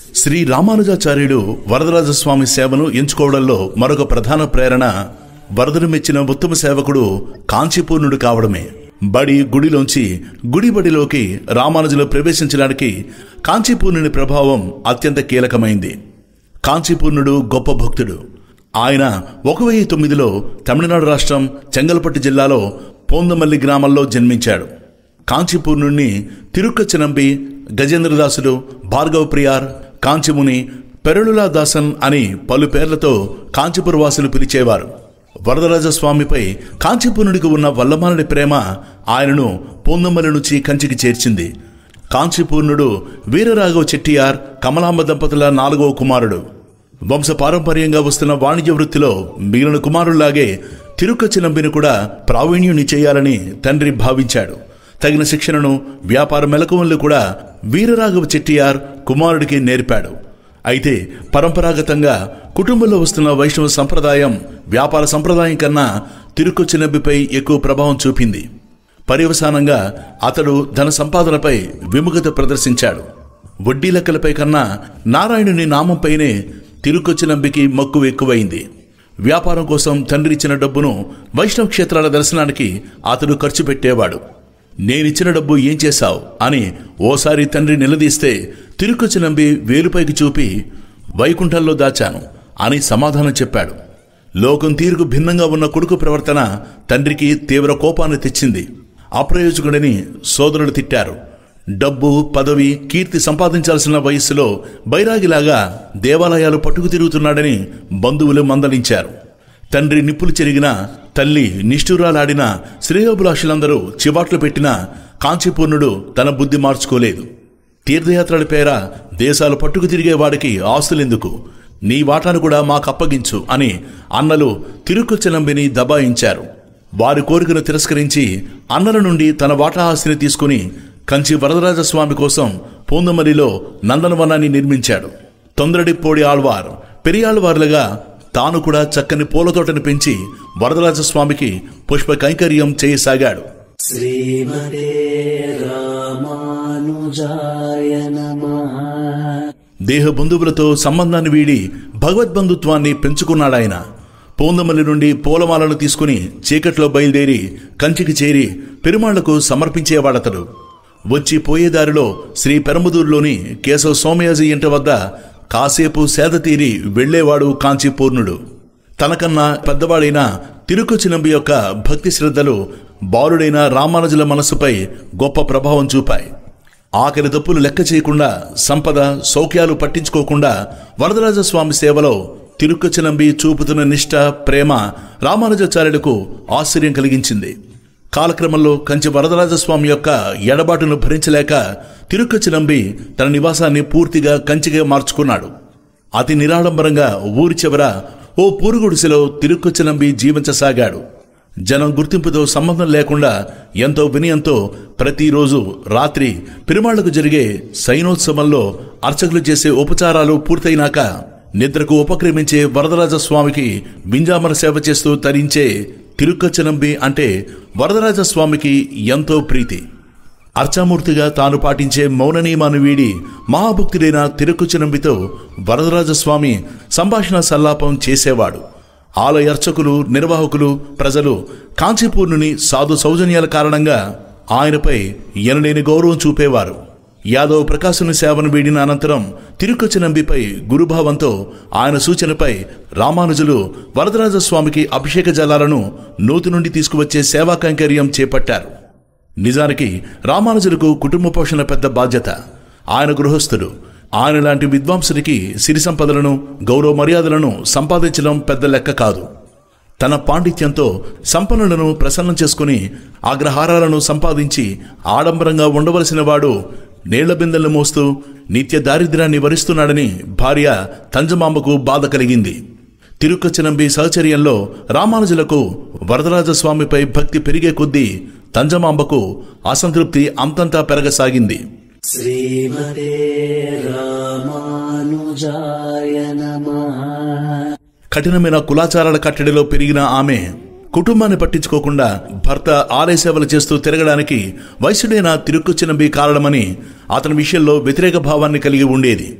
శ్రీ రామానుజాచార్యుడు వరదరాజస్వామి సేవను ఎంచుకోవడంలో మరొక ప్రధాన ప్రేరణ వరదను మెచ్చిన ఉత్తమ సేవకుడు కాంచీపూర్ణుడు కావడమే బడి గుడిలోంచి గుడి బడిలోకి రామానుజులు ప్రవేశించడానికి కాంచీపూర్ణుని ప్రభావం అత్యంత కీలకమైంది కాంచీపూర్ణుడు గొప్ప భక్తుడు ఆయన ఒక వెయ్యి తొమ్మిదిలో తమిళనాడు రాష్ట్రం చెంగల్పట్టు జిల్లాలో పోందమల్లి గ్రామంలో జన్మించాడు కాంచీపూర్ణుణ్ణి తిరుక్కచ్చినంబి గజేంద్రదాసుడు భార్గవ ప్రియార్ కాంచిముని పెరళులా దాసన్ అని పలు పేర్లతో కాంచీపురవాసులు పిలిచేవారు వరదరాజస్వామిపై కాంచీపూర్ణుడికి ఉన్న వల్లమానుడి ప్రేమ ఆయనను పోందమల్లి నుంచి కంచికి చేర్చింది కాంచీపూర్ణుడు వీరరాఘవ చెట్టియార్ కమలాంబ దంపతుల నాలుగవ కుమారుడు వంశ పారంపర్యంగా వస్తున్న వాణిజ్య వృత్తిలో మిగిలిన కుమారుల్లాగే తిరుక్కచ్చినంబిని కూడా ప్రావీణ్యుని చేయాలని తండ్రి భావించాడు తగిన శిక్షణను వ్యాపార మెలకువలు కూడా వీరరాఘవ చెట్టియార్ కుమారుడికి నేర్పాడు అయితే పరంపరాగతంగా కుటుంబంలో వస్తున్న వైష్ణవ సంప్రదాయం వ్యాపార సంప్రదాయం కన్నా తిరుకొచ్చినబ్బిపై ఎక్కువ ప్రభావం చూపింది పర్యవసానంగా అతడు ధన సంపాదనపై విముఖత ప్రదర్శించాడు వడ్డీ లెక్కలపై కన్నా నారాయణుని నామంపైనే తిరుకొచ్చినంబికి మక్కువ ఎక్కువైంది వ్యాపారం కోసం తండ్రి ఇచ్చిన డబ్బును వైష్ణవ క్షేత్రాల దర్శనానికి అతడు ఖర్చు పెట్టేవాడు నేనిచ్చిన డబ్బు ఏం చేశావు అని ఓసారి తండ్రి నిలదీస్తే తిరుకొచ్చినంబి వేలుపైకి చూపి వైకుంఠంలో దాచాను అని సమాధానం చెప్పాడు లోకం తీరుకు భిన్నంగా ఉన్న కొడుకు ప్రవర్తన తండ్రికి తీవ్ర కోపాన్ని తెచ్చింది అప్రయోజకుడని సోదరులు తిట్టారు డబ్బు పదవి కీర్తి సంపాదించాల్సిన వయస్సులో బైరాగిలాగా దేవాలయాలు పట్టుకు తిరుగుతున్నాడని బంధువులు మందలించారు తండ్రి నిప్పులు చెరిగిన తల్లి నిష్ఠురాలాడిన శ్రేయోభిలాషులందరూ చివాట్లు పెట్టిన కాంచీపూర్ణుడు తన బుద్ధి మార్చుకోలేదు తీర్థయాత్రల పేర దేశాలు పట్టుకు తిరిగేవాడికి ఆస్తులెందుకు నీ వాటాను కూడా మాకు అప్పగించు అని అన్నలు తిరుకొచ్చనంబిని దబాయించారు వారి కోరికను తిరస్కరించి అన్నల నుండి తన వాటా ఆస్తిని తీసుకుని కంచి వరదరాజస్వామి కోసం పూందమరిలో నందనవనాన్ని నిర్మించాడు తొందరడిపోడి ఆళ్వార్ పెరియాళ్వార్లుగా తాను కూడా చక్కని పూలతోటను పెంచి వరదరాజస్వామికి పుష్ప కైంకర్యం చేయసాగాడు श्रीमते रामानुजाय नमः దేహ బంధువులతో సంబంధాన్ని వీడి భగవద్బంధుత్వాన్ని పెంచుకున్నాడాయన పూందమల్లి నుండి పూలమాలను తీసుకుని చీకట్లో బయలుదేరి కంచికి చేరి పెరుమాళ్లకు సమర్పించేవాడతడు వచ్చి పోయేదారిలో శ్రీ పెరముదూరులోని కేశవ సోమయాజి ఇంటి వద్ద కాసేపు సేద తీరి వెళ్లేవాడు కాంచీపూర్ణుడు తనకన్నా పెద్దవాడైన తిరుకొచ్చినంబి యొక్క భక్తి శ్రద్ధలు బాలుడైన రామానుజుల మనస్సుపై గొప్ప ప్రభావం చూపాయి ఆఖరి తప్పులు లెక్క చేయకుండా సంపద సౌఖ్యాలు పట్టించుకోకుండా వరదరాజస్వామి సేవలో తిరుక్కచినంబి చూపుతున్న నిష్ఠ ప్రేమ రామానుజాచార్యులకు ఆశ్చర్యం కలిగించింది కాలక్రమంలో కంచి వరదరాజస్వామి యొక్క ఎడబాటును భరించలేక తిరుక్కచినంబి తన నివాసాన్ని పూర్తిగా కంచిగా మార్చుకున్నాడు అతి నిరాడంబరంగా ఊరి చివర ఓ పూరుగుడిసెలో తిరుక్కొచ్చినంబి జీవించసాగాడు జనం గుర్తింపుతో సంబంధం లేకుండా ఎంతో వినయంతో ప్రతిరోజు రాత్రి పెరుమాళ్లకు జరిగే సైనోత్సవంలో అర్చకులు చేసే ఉపచారాలు పూర్తయినాక నిద్రకు ఉపక్రమించే వరదరాజస్వామికి వింజామర సేవ చేస్తూ తరించే తిరుక్కచ్చనంబి అంటే వరదరాజస్వామికి ఎంతో ప్రీతి అర్చామూర్తిగా తాను పాటించే మౌన నియమాన్ని వీడి మహాభక్తుడైన తిరుక్కుచినంబితో వరదరాజస్వామి సంభాషణ సల్లాపం చేసేవాడు ఆలయ అర్చకులు నిర్వాహకులు ప్రజలు కాంచీపూర్ణుని సాధు సౌజన్యాల కారణంగా ఆయనపై ఎనలేని గౌరవం చూపేవారు యాదవ్ ప్రకాశుని సేవను వీడిన అనంతరం తిరుక్కచ్చినంబిపై గురుభావంతో ఆయన సూచనపై రామానుజులు వరదరాజస్వామికి అభిషేక జలాలను నూతి నుండి తీసుకువచ్చే సేవా కైంకర్యం చేపట్టారు నిజానికి రామానుజులకు కుటుంబ పోషణ పెద్ద బాధ్యత ఆయన గృహస్థుడు ఆయన లాంటి విద్వాంసునికి సిరి సంపదలను గౌరవ మర్యాదలను సంపాదించడం పెద్ద లెక్క కాదు తన పాండిత్యంతో సంపన్నులను ప్రసన్నం చేసుకుని అగ్రహారాలను సంపాదించి ఆడంబరంగా ఉండవలసిన వాడు నీళ్ల బిందెలు మోస్తూ నిత్య దారిద్ర్యాన్ని వరిస్తున్నాడని భార్య తంజమాంబకు బాధ కలిగింది తిరుక్కచ్చినంబి సహచర్యంలో రామానుజులకు వరదరాజస్వామిపై భక్తి పెరిగే కొద్దీ తంజమాంబకు అసంతృప్తి అంతంతా పెరగసాగింది श्रीमते रामानुजाय नमः కఠినమైన కులాచారాల కట్టడిలో పెరిగిన ఆమె కుటుంబాన్ని పట్టించుకోకుండా భర్త ఆలయ సేవలు చేస్తూ తిరగడానికి వైశ్యుడైన తిరుక్కుచ్చినంబి కారణమని అతని విషయంలో వ్యతిరేక భావాన్ని కలిగి ఉండేది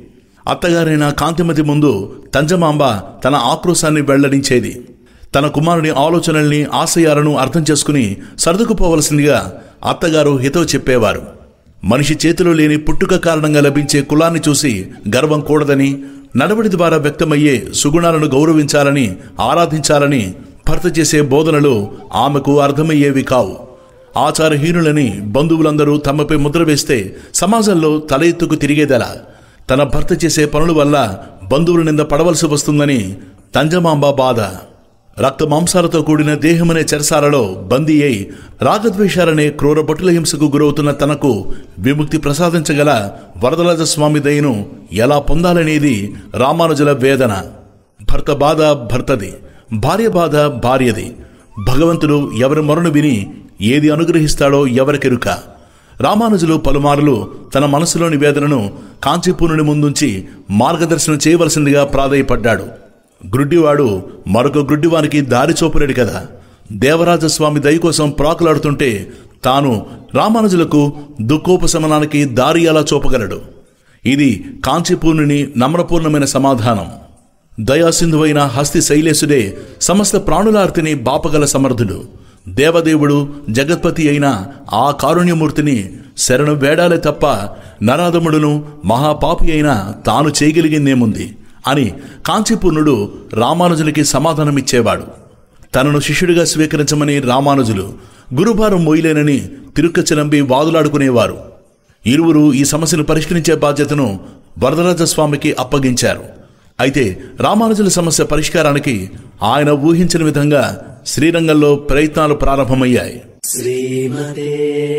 అత్తగారైన కాంతిమతి ముందు తంజమాంబ తన ఆక్రోశాన్ని వెల్లడించేది తన కుమారుని ఆలోచనల్ని ఆశయాలను అర్థం చేసుకుని సర్దుకుపోవలసిందిగా అత్తగారు హితవు చెప్పేవారు మనిషి చేతిలో లేని పుట్టుక కారణంగా లభించే కులాన్ని చూసి గర్వం కూడదని నడవడి ద్వారా వ్యక్తమయ్యే సుగుణాలను గౌరవించాలని ఆరాధించాలని భర్త చేసే బోధనలు ఆమెకు అర్థమయ్యేవి కావు ఆచారహీనులని బంధువులందరూ తమపై ముద్ర వేస్తే సమాజంలో తల ఎత్తుకు తిరిగేదెలా తన భర్త చేసే పనుల వల్ల బంధువుల నింద పడవలసి వస్తుందని తంజమాంబ బాధ రక్త మాంసాలతో కూడిన దేహమనే చెరసాలలో బందీ అయి రాగద్వేషాలనే క్రూర భటుల హింసకు గురవుతున్న తనకు విముక్తి ప్రసాదించగల వరదరాజ స్వామి దయను ఎలా పొందాలనేది రామానుజుల వేదన భర్త బాధ భర్తది భార్య బాధ భార్యది భగవంతుడు ఎవరి మొరను విని ఏది అనుగ్రహిస్తాడో ఎవరికెరుక రామానుజులు పలుమార్లు తన మనసులోని వేదనను కాంచీపూర్ణుని ముందుంచి మార్గదర్శనం చేయవలసిందిగా ప్రాధేయపడ్డాడు గ్రుడ్డివాడు మరొక గ్రుడ్డివానికి దారి చూపలేడు కదా దేవరాజస్వామి దయ కోసం ప్రాకులాడుతుంటే తాను రామానుజులకు దుఃఖోపశమనానికి దారి ఎలా చూపగలడు ఇది కాంచీపూర్ణుని నమ్రపూర్ణమైన సమాధానం దయాసింధువైన హస్తి శైలేశుడే సమస్త ప్రాణులార్తిని బాపగల సమర్థుడు దేవదేవుడు జగత్పతి అయిన ఆ కారుణ్యమూర్తిని శరణు వేడాలే తప్ప నరాధముడును మహాపాపి అయిన తాను చేయగలిగిందేముంది అని కాంచీపూర్ణుడు రామానుజునికి సమాధానమిచ్చేవాడు తనను శిష్యుడిగా స్వీకరించమని రామానుజులు గురుభారం మోయలేనని తిరుక్కచలంబి వాదులాడుకునేవారు ఇరువురు ఈ సమస్యను పరిష్కరించే బాధ్యతను వరదరాజ స్వామికి అప్పగించారు అయితే రామానుజుల సమస్య పరిష్కారానికి ఆయన ఊహించిన విధంగా శ్రీరంగంలో ప్రయత్నాలు ప్రారంభమయ్యాయి श्रीमते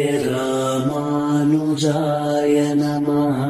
रामानुजाय नमः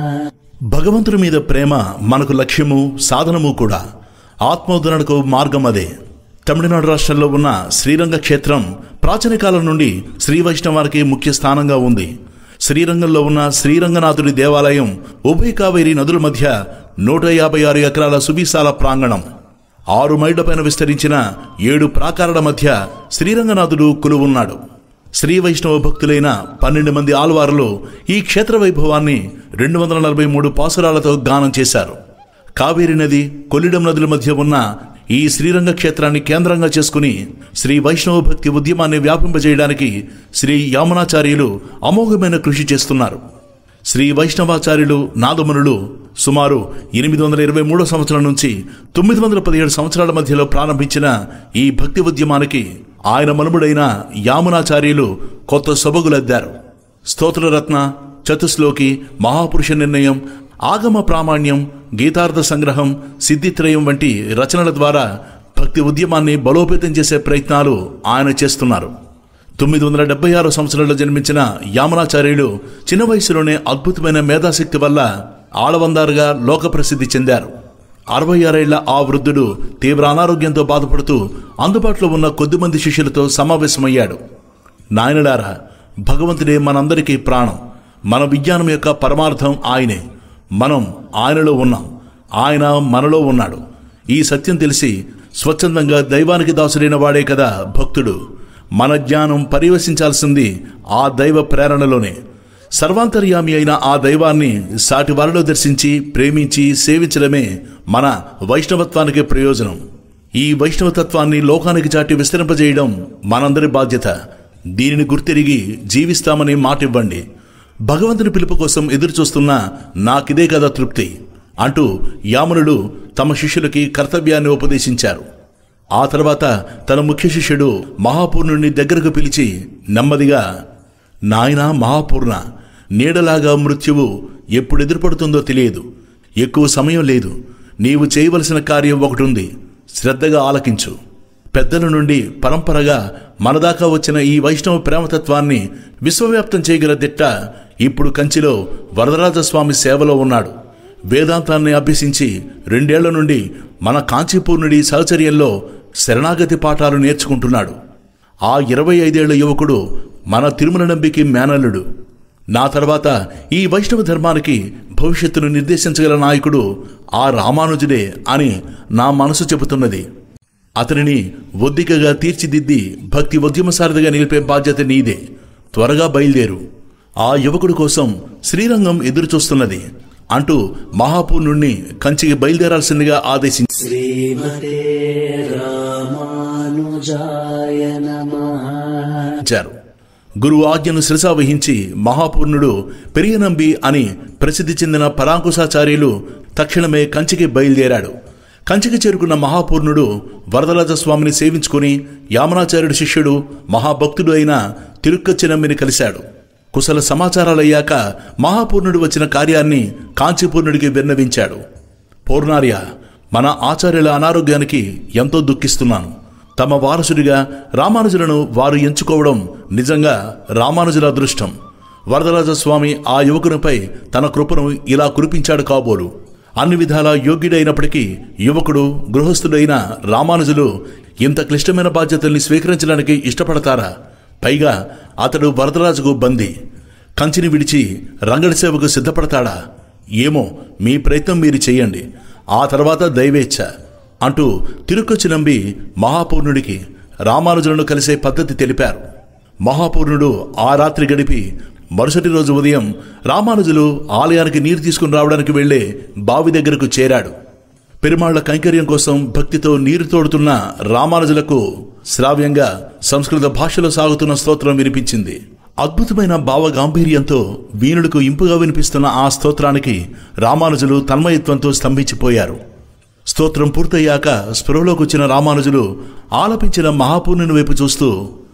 భగవంతుడి మీద ప్రేమ మనకు లక్ష్యము సాధనము కూడా ఆత్మోద్ధరణకు మార్గం అదే తమిళనాడు రాష్ట్రంలో ఉన్న శ్రీరంగ క్షేత్రం ప్రాచీన కాలం నుండి శ్రీ వైష్ణవానికి ముఖ్య స్థానంగా ఉంది శ్రీరంగంలో ఉన్న శ్రీరంగనాథుడి దేవాలయం ఉభయ కావేరి నదుల మధ్య నూట యాభై ఆరు ఎకరాల సువిశాల ప్రాంగణం ఆరు మైళ్ళ పైన విస్తరించిన ఏడు ప్రాకారాల మధ్య శ్రీరంగనాథుడు కొలువున్నాడు శ్రీ వైష్ణవ భక్తులైన పన్నెండు మంది ఆల్వారులు ఈ క్షేత్ర వైభవాన్ని రెండు వందల నలభై మూడు పాసురాలతో గానం చేశారు కావేరి నది కొల్లిడం నదుల మధ్య ఉన్న ఈ శ్రీరంగ క్షేత్రాన్ని కేంద్రంగా చేసుకుని శ్రీ వైష్ణవ భక్తి ఉద్యమాన్ని వ్యాపింపజేయడానికి శ్రీ యామునాచార్యులు అమోఘమైన కృషి చేస్తున్నారు శ్రీ వైష్ణవాచార్యులు నాదమునులు సుమారు ఎనిమిది వందల ఇరవై మూడో సంవత్సరం నుంచి తొమ్మిది వందల పదిహేడు సంవత్సరాల మధ్యలో ప్రారంభించిన ఈ భక్తి ఉద్యమానికి ఆయన మనుముడైన యామునాచార్యులు కొత్త సొబగులద్దారు స్తోత్రరత్న చతుశ్లోకి మహాపురుష నిర్ణయం ఆగమ ప్రామాణ్యం గీతార్థ సంగ్రహం సిద్ధిత్రయం వంటి రచనల ద్వారా భక్తి ఉద్యమాన్ని బలోపేతం చేసే ప్రయత్నాలు ఆయన చేస్తున్నారు తొమ్మిది వందల డెబ్బై ఆరో సంవత్సరంలో జన్మించిన యామనాచార్యులు చిన్న వయసులోనే అద్భుతమైన మేధాశక్తి వల్ల ఆళవందారుగా లోక ప్రసిద్ధి చెందారు అరవై ఆరేళ్ల ఆ వృద్ధుడు తీవ్ర అనారోగ్యంతో బాధపడుతూ అందుబాటులో ఉన్న కొద్దిమంది శిష్యులతో సమావేశమయ్యాడు నాయనలారా భగవంతుడే మనందరికీ ప్రాణం మన విజ్ఞానం యొక్క పరమార్థం ఆయనే మనం ఆయనలో ఉన్నాం ఆయన మనలో ఉన్నాడు ఈ సత్యం తెలిసి స్వచ్ఛందంగా దైవానికి దాసుడైన వాడే కదా భక్తుడు మన జ్ఞానం పరివశించాల్సింది ఆ దైవ ప్రేరణలోనే సర్వాంతర్యామి అయిన ఆ దైవాన్ని సాటి వారిలో దర్శించి ప్రేమించి సేవించడమే మన వైష్ణవత్వానికి ప్రయోజనం ఈ వైష్ణవతత్వాన్ని లోకానికి చాటి విస్తరింపజేయడం మనందరి బాధ్యత దీనిని గుర్తిరిగి జీవిస్తామని మాటివ్వండి భగవంతుని పిలుపు కోసం ఎదురు చూస్తున్న నాకిదే కదా తృప్తి అంటూ యామునుడు తమ శిష్యులకి కర్తవ్యాన్ని ఉపదేశించారు ఆ తర్వాత తన ముఖ్య శిష్యుడు మహాపూర్ణుడిని దగ్గరకు పిలిచి నెమ్మదిగా నాయనా మహాపూర్ణ నీడలాగా మృత్యువు ఎప్పుడు ఎదురుపడుతుందో తెలియదు ఎక్కువ సమయం లేదు నీవు చేయవలసిన కార్యం ఒకటి ఉంది శ్రద్ధగా ఆలకించు పెద్దల నుండి పరంపరగా మనదాకా వచ్చిన ఈ వైష్ణవ ప్రేమతత్వాన్ని విశ్వవ్యాప్తం చేయగల దిట్ట ఇప్పుడు కంచిలో వరదరాజస్వామి సేవలో ఉన్నాడు వేదాంతాన్ని అభ్యసించి రెండేళ్ల నుండి మన కాంచీపూర్ణుడి సహచర్యంలో శరణాగతి పాఠాలు నేర్చుకుంటున్నాడు ఆ ఇరవై ఐదేళ్ల యువకుడు మన తిరుమల నంబికి మేనల్లుడు నా తర్వాత ఈ వైష్ణవ ధర్మానికి భవిష్యత్తును నిర్దేశించగల నాయకుడు ఆ రామానుజుడే అని నా మనసు చెబుతున్నది అతనిని ఒద్దికగా తీర్చిదిద్ది భక్తి ఉద్యమసారథిగా నిలిపే బాధ్యత నీదే త్వరగా బయలుదేరు ఆ యువకుడి కోసం శ్రీరంగం ఎదురుచూస్తున్నది అంటూ మహాపూర్ణుణ్ణి కంచికి బయలుదేరాల్సిందిగా ఆదేశించారు श्रीमते रामानुजाय नमः గురువు ఆజ్ఞను శిరసా వహించి మహాపూర్ణుడు పెరియనంబి అని ప్రసిద్ధి చెందిన పరాంకుశాచార్యులు తక్షణమే కంచికి బయలుదేరాడు కంచికి చేరుకున్న మహాపూర్ణుడు వరదరాజ స్వామిని సేవించుకుని యామనాచార్యుడి శిష్యుడు మహాభక్తుడు అయిన తిరుక్కచ్చినమ్మిని కలిశాడు కుశల సమాచారాలయ్యాక మహాపూర్ణుడు వచ్చిన కార్యాన్ని కాంచీపూర్ణుడికి విన్నవించాడు పౌర్ణార్య మన ఆచార్యుల అనారోగ్యానికి ఎంతో దుఃఖిస్తున్నాను తమ వారసుడిగా రామానుజులను వారు ఎంచుకోవడం నిజంగా రామానుజుల అదృష్టం వరదరాజస్వామి ఆ యువకునిపై తన కృపను ఇలా కురిపించాడు కాబోలు అన్ని విధాలా యోగ్యుడైనప్పటికీ యువకుడు గృహస్థుడైన రామానుజులు ఇంత క్లిష్టమైన బాధ్యతల్ని స్వీకరించడానికి ఇష్టపడతారా పైగా అతడు వరదరాజుకు బందీ కంచిని విడిచి రంగడి సేవకు సిద్ధపడతాడా ఏమో మీ ప్రయత్నం మీరు చెయ్యండి ఆ తర్వాత దైవేచ్ఛ అంటూ తిరుకొచ్చి నంబి మహాపూర్ణుడికి రామానుజులను కలిసే పద్ధతి తెలిపారు మహాపూర్ణుడు ఆ రాత్రి గడిపి మరుసటి రోజు ఉదయం రామానుజులు ఆలయానికి నీరు తీసుకుని రావడానికి వెళ్లే బావి దగ్గరకు చేరాడు పెరుమాళ్ల కైంకర్యం కోసం భక్తితో నీరు తోడుతున్న రామానుజులకు శ్రావ్యంగా సంస్కృత భాషలో సాగుతున్న స్తోత్రం వినిపించింది అద్భుతమైన భావ గాంభీర్యంతో వీణులకు ఇంపుగా వినిపిస్తున్న ఆ స్తోత్రానికి రామానుజులు తన్మయత్వంతో స్తంభించిపోయారు స్తోత్రం పూర్తయ్యాక స్పృహలోకి వచ్చిన రామానుజులు ఆలపించిన మహాపూర్ణుని వైపు చూస్తూ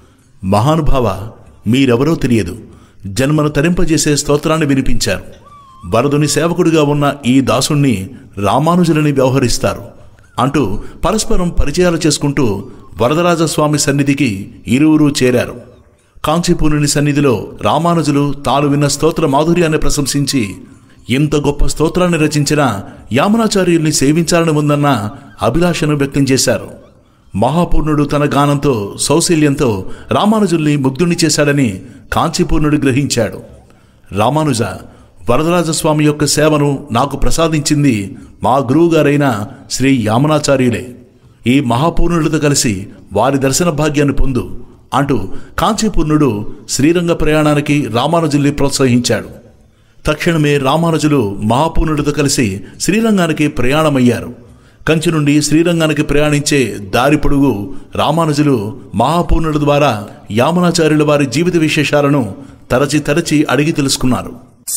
మహానుభావ మీరెవరో తెలియదు జన్మను తరింపజేసే స్తోత్రాన్ని వినిపించారు వరదుని సేవకుడిగా ఉన్న ఈ దాసుణ్ణి రామానుజులని వ్యవహరిస్తారు అంటూ పరస్పరం పరిచయాలు చేసుకుంటూ వరదరాజస్వామి సన్నిధికి ఇరువురు చేరారు కాంచీపూర్ణుని సన్నిధిలో రామానుజులు తాను విన్న స్తోత్ర మాధుర్యాన్ని ప్రశంసించి ఇంత గొప్ప స్తోత్రాన్ని రచించిన యామనాచార్యుల్ని సేవించాలని ఉందన్న అభిలాషను వ్యక్తం చేశారు మహాపూర్ణుడు తన గానంతో సౌశల్యంతో రామానుజుల్ని ముగ్ధుణ్ణి చేశాడని కాంచీపూర్ణుడు గ్రహించాడు రామానుజ వరదరాజస్వామి యొక్క సేవను నాకు ప్రసాదించింది మా గురువుగారైన శ్రీ యామనాచార్యులే ఈ మహాపూర్ణుడితో కలిసి వారి దర్శన భాగ్యాన్ని పొందు అంటూ కాంచీపూర్ణుడు శ్రీరంగ ప్రయాణానికి రామానుజుల్ని ప్రోత్సహించాడు తక్షణమే రామానుజులు మహాపూర్ణుడితో కలిసి శ్రీరంగానికి ప్రయాణమయ్యారు కంచి నుండి శ్రీరంగానికి ప్రయాణించే దారి పొడుగు రామానుజులు మహాపూర్ణుడి ద్వారా యామనాచార్యుల వారి జీవిత విశేషాలను తరచి తరచి అడిగి తెలుసుకున్నారు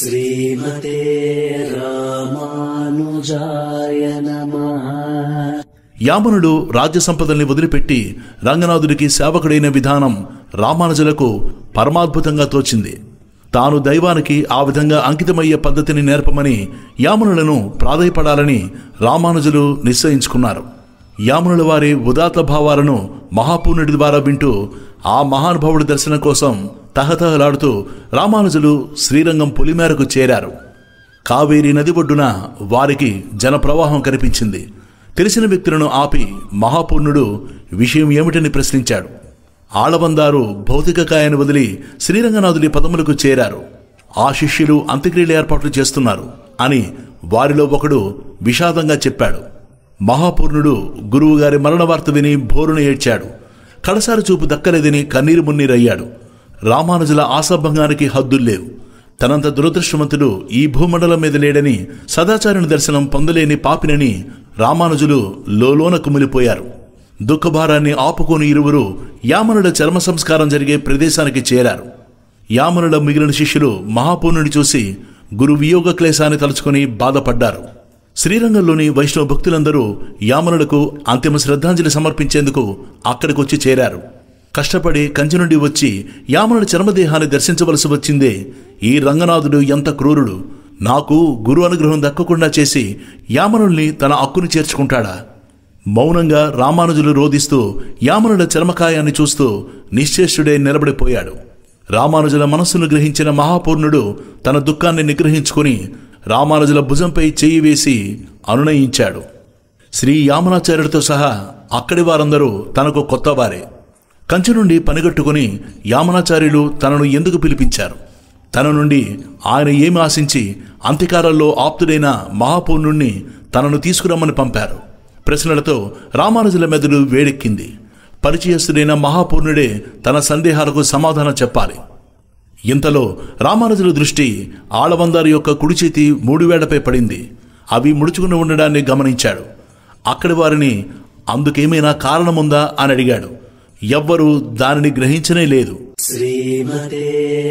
श्रीमते रामानुजाय नमः యామనుడు రాజ్య సంపదల్ని వదిలిపెట్టి రంగనాథుడికి సేవకుడైన విధానం రామానుజులకు పరమాద్భుతంగా తోచింది తాను దైవానికి ఆ విధంగా అంకితమయ్యే పద్ధతిని నేర్పమని యామనులను ప్రాధాయపడాలని రామానుజులు నిశ్చయించుకున్నారు యామనుల వారి ఉదాత భావాలను మహాపూర్ణుడి ద్వారా వింటూ ఆ మహానుభావుడి దర్శనం కోసం తహతహలాడుతూ రామానుజులు శ్రీరంగం పొలిమేరకు చేరారు కావేరీ నది ఒడ్డున వారికి జనప్రవాహం కనిపించింది తెలిసిన వ్యక్తులను ఆపి మహాపూర్ణుడు విషయం ఏమిటని ప్రశ్నించాడు ఆళవందారు భౌతిక కాయాన్ని వదిలి శ్రీరంగనాథుడి పదములకు చేరారు ఆ శిష్యులు అంత్యక్రియల ఏర్పాట్లు చేస్తున్నారు అని వారిలో ఒకడు విషాదంగా చెప్పాడు మహాపూర్ణుడు గురువుగారి మరణ వార్త విని భోరును ఏడ్చాడు కడసారి చూపు దక్కలేదని కన్నీరు మున్నీరయ్యాడు రామానుజుల ఆశాభంగానికి హద్దుల్లేవు తనంత దురదృష్టవంతుడు ఈ భూమండలం మీద లేడని సదాచారుని దర్శనం పొందలేని పాపినని రామానుజులు లోలోన కుమిలిపోయారు దుఃఖభారాన్ని ఆపుకోని ఇరువురు యామనుల చర్మ సంస్కారం జరిగే ప్రదేశానికి చేరారు యామనుల మిగిలిన శిష్యులు మహాపూర్ణుని చూసి గురు వియోగ క్లేశాన్ని తలుచుకుని బాధపడ్డారు శ్రీరంగంలోని వైష్ణవ భక్తులందరూ యామనులకు అంతిమ శ్రద్ధాంజలి సమర్పించేందుకు అక్కడికొచ్చి చేరారు కష్టపడి కంచి నుండి వచ్చి యామనుడి చర్మదేహాన్ని దర్శించవలసి వచ్చిందే ఈ రంగనాథుడు ఎంత క్రూరుడు నాకు గురు అనుగ్రహం దక్కకుండా చేసి యామనుల్ని తన అక్కుని చేర్చుకుంటాడా మౌనంగా రామానుజులు రోధిస్తూ యామనుల చర్మకాయాన్ని చూస్తూ నిశ్చేష్టుడే నిలబడిపోయాడు రామానుజుల మనస్సును గ్రహించిన మహాపూర్ణుడు తన దుఃఖాన్ని నిగ్రహించుకుని రామానుజుల భుజంపై చెయ్యి వేసి అనునయించాడు శ్రీ యామనాచార్యుడితో సహా అక్కడి వారందరూ తనకు కొత్తవారే కంచి నుండి పనిగట్టుకుని యామనాచార్యులు తనను ఎందుకు పిలిపించారు తన నుండి ఆయన ఏమి ఆశించి అంత్యకాలంలో ఆప్తుడైన మహాపూర్ణుణ్ణి తనను తీసుకురమ్మని పంపారు ప్రశ్నలతో రామానుజుల మెదడు వేడెక్కింది పరిచయస్తుడైన మహాపూర్ణుడే తన సందేహాలకు సమాధానం చెప్పాలి ఇంతలో రామానుజుల దృష్టి ఆళవందారి యొక్క కుడి చేతి మూడు వేళ్లపై పడింది అవి ముడుచుకుని ఉండడాన్ని గమనించాడు అక్కడి వారిని అందుకేమైనా కారణముందా అని అడిగాడు ఎవ్వరూ దానిని గ్రహించనే లేదు श्रीमते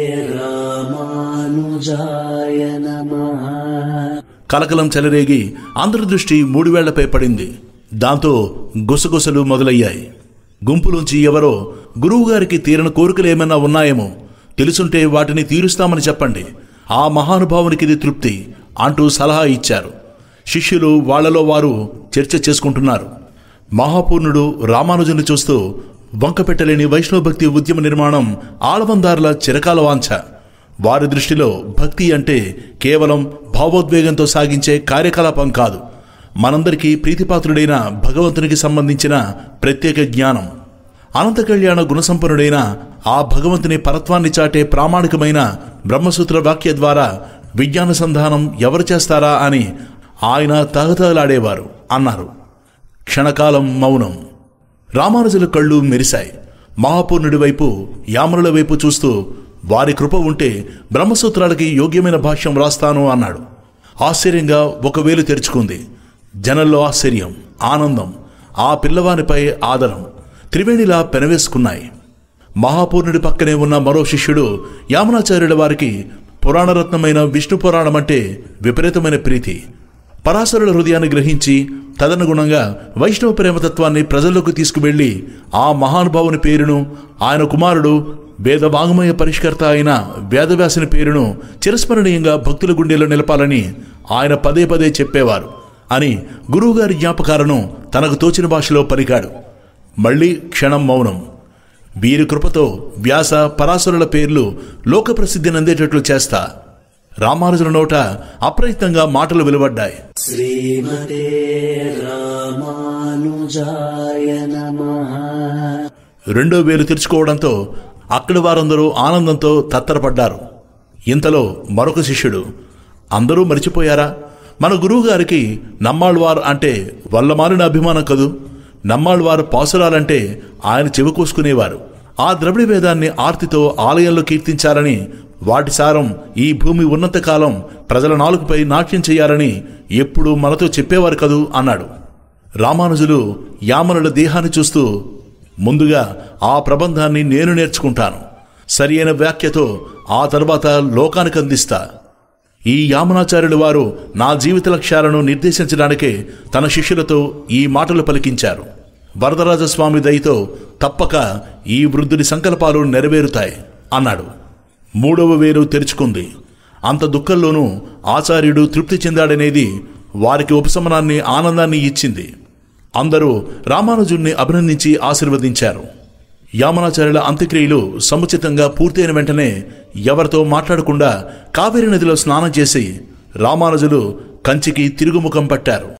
रामानुजाय नमः కలకలం చెలరేగి అందరి దృష్టి మూడు వేళ్లపై పడింది దాంతో గుసగుసలు మొదలయ్యాయి గుంపులోంచి ఎవరో గురువుగారికి తీరని కోరికలు ఏమైనా ఉన్నాయేమో తెలుసుంటే వాటిని తీరుస్తామని చెప్పండి ఆ మహానుభావునికి ఇది తృప్తి అంటూ సలహా ఇచ్చారు శిష్యులు వాళ్ళలో వారు చర్చ చేసుకుంటున్నారు మహాపూర్ణుడు రామానుజుని చూస్తూ వంకపెట్టలేని వైష్ణవ భక్తి ఉద్యమ నిర్మాణం ఆళవందారుల చిరకాల వాంఛ వారి దృష్టిలో భక్తి అంటే కేవలం భావోద్వేగంతో సాగించే కార్యకలాపం కాదు మనందరికీ ప్రీతిపాత్రుడైన భగవంతునికి సంబంధించిన ప్రత్యేక జ్ఞానం అనంత కళ్యాణ గుణసంపన్నుడైన ఆ భగవంతుని పరత్వాన్ని చాటే ప్రామాణికమైన బ్రహ్మసూత్ర వాక్య ద్వారా విజ్ఞాన సంధానం ఎవరు చేస్తారా అని ఆయన తహతలాడేవారు అన్నారు క్షణకాలం మౌనం రామానుజుల కళ్ళు మెరిశాయి మహాపూర్ణుడి వైపు యామరుల వైపు చూస్తూ వారి కృప ఉంటే బ్రహ్మసూత్రాలకి యోగ్యమైన భాష్యం రాస్తాను అన్నాడు ఆశ్చర్యంగా ఒక వేలు తెరుచుకుంది జనంలో ఆశ్చర్యం ఆనందం ఆ పిల్లవానిపై ఆదరం త్రివేణిలా పెనవేసుకున్నాయి మహాపూర్ణుడి పక్కనే ఉన్న మరో శిష్యుడు యామనాచార్యుల వారికి పురాణరత్నమైన విష్ణు పురాణం అంటే విపరీతమైన ప్రీతి పరాశరుల హృదయాన్ని గ్రహించి తదనుగుణంగా వైష్ణవ ప్రేమతత్వాన్ని ప్రజల్లోకి తీసుకువెళ్లి ఆ మహానుభావుని పేరును ఆయన కుమారుడు వేద వాంగ్మయ పరిష్కర్త అయిన వేదవ్యాసుని పేరును చిరస్మరణీయంగా భక్తుల గుండెలో నిలపాలని ఆయన పదే పదే చెప్పేవారు అని గురువుగారి జ్ఞాపకాలను తనకు తోచిన భాషలో పలికాడు మళ్ళీ క్షణం మౌనం వీరి కృపతో వ్యాస పరాశరుల పేర్లు లోక ప్రసిద్ధిని అందేటట్లు చేస్తా రామానుజుల నోట అప్రయత్నంగా మాటలు వెలువడ్డాయి श्रीमते रामानुजाय नमः రెండో వేలు తెరుచుకోవడంతో అక్కడి వారందరూ ఆనందంతో తత్తరపడ్డారు ఇంతలో మరొక శిష్యుడు అందరూ మరిచిపోయారా మన గురువుగారికి నమ్మాళ్వార్ అంటే వల్లమాలిన అభిమానం కదూ నమ్మాళ్వారు పాసురాలంటే ఆయన చెవి కోసుకునేవారు ఆ ద్రవిడ వేదాన్ని ఆర్తితో ఆలయంలో కీర్తించాలని వాటి సారం ఈ భూమి ఉన్నంతకాలం ప్రజల నాలుగుపై నాట్యం చేయాలని ఎప్పుడూ మనతో చెప్పేవారు కదూ అన్నాడు రామానుజులు యామనుల దేహాన్ని చూస్తూ ముందుగా ఆ ప్రబంధాన్ని నేను నేర్చుకుంటాను సరి అయిన వ్యాఖ్యతో ఆ తర్వాత లోకానికి అందిస్తా ఈ యామనాచార్యుల వారు నా జీవిత లక్ష్యాలను నిర్దేశించడానికే తన శిష్యులతో ఈ మాటలు పలికించారు వరదరాజస్వామి దయతో తప్పక ఈ వృద్ధుడి సంకల్పాలు నెరవేరుతాయి అన్నాడు మూడవ వేలు తెరుచుకుంది అంత దుఃఖంలోనూ ఆచార్యుడు తృప్తి చెందాడనేది వారికి ఉపశమనాన్ని ఆనందాన్ని ఇచ్చింది అందరూ రామానుజుణ్ణి అభినందించి ఆశీర్వదించారు యామనాచార్యుల అంత్యక్రియలు సముచితంగా పూర్తయిన వెంటనే ఎవరితో మాట్లాడకుండా కావేరి నదిలో స్నానం చేసి రామానుజులు కంచికి తిరుగుముఖం పట్టారు